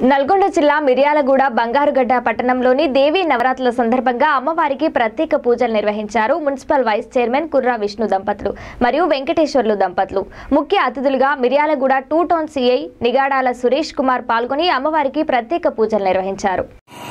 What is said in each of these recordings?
నల్గొండ జిల్లా మిర్యాలగూడ బంగారుగడ్డ పట్టణంలోని దేవీ నవరాత్రుల సందర్భంగా అమ్మవారికి ప్రత్యేక పూజలు నిర్వహించారు municipal vice chairman Kurra Vishnu దంపతులు మరియు వెంకటేశ్వర్లు దంపతులు ముఖ్య అతిథులుగా Miryalaguda two town CI Nigadala Suresh Kumar పాల్గొని అమ్మవారికి ప్రత్యేక పూజలు నిర్వహించారు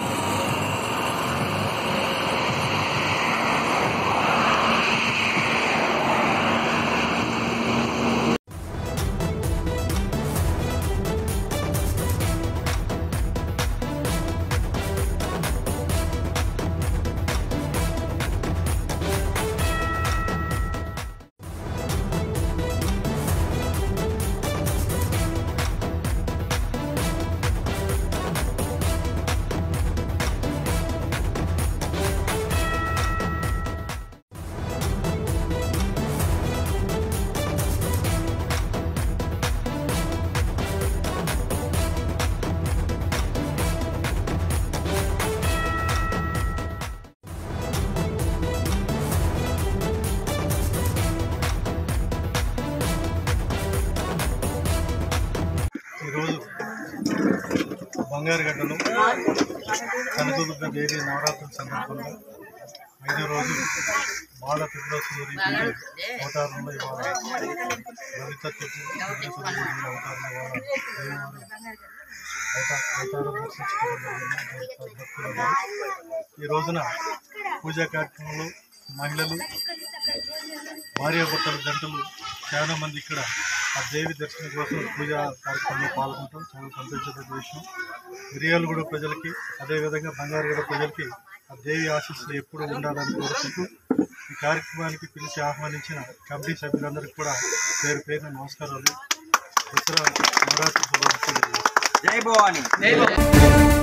ఈరోజు బంగారుగడ్డలో కనకదుర్గ దేవి నవరాత్రుల సందర్భంగా ఐదో రోజు బాల త్రిపురసూరి అవతారంలో ఇవాళ లలితత్వపు త్రిపురసూరి దేవి అవతారంలో ఇవాళ దేవివారు అవతార అవతారం దర్శించుకోవడం జరిగింది భక్తులందరూ. ఈ రోజున పూజా కార్యక్రమంలో మహిళలు భార్యాభర్తల జంటలు చాలా మంది ఇక్కడ ఆ దేవి దర్శనం కోసం పూజా కార్యక్రమంలో పాల్గొంటాం చాలా సంతోషమైన విషయం మిరియాలగూడ ప్రజలకి అదేవిధంగా బంగారుగూడ ప్రజలకి ఆ దేవి ఆశీస్సులు ఎప్పుడూ ఉండాలని కోరుకుంటూ ఈ కార్యక్రమానికి పిలిచి ఆహ్వానించిన కమిటీ సభ్యులందరికీ కూడా పేరు పేరున నమస్కారాలు దసరా నవరాత్రి శుభాకాంక్షలు జై భవాని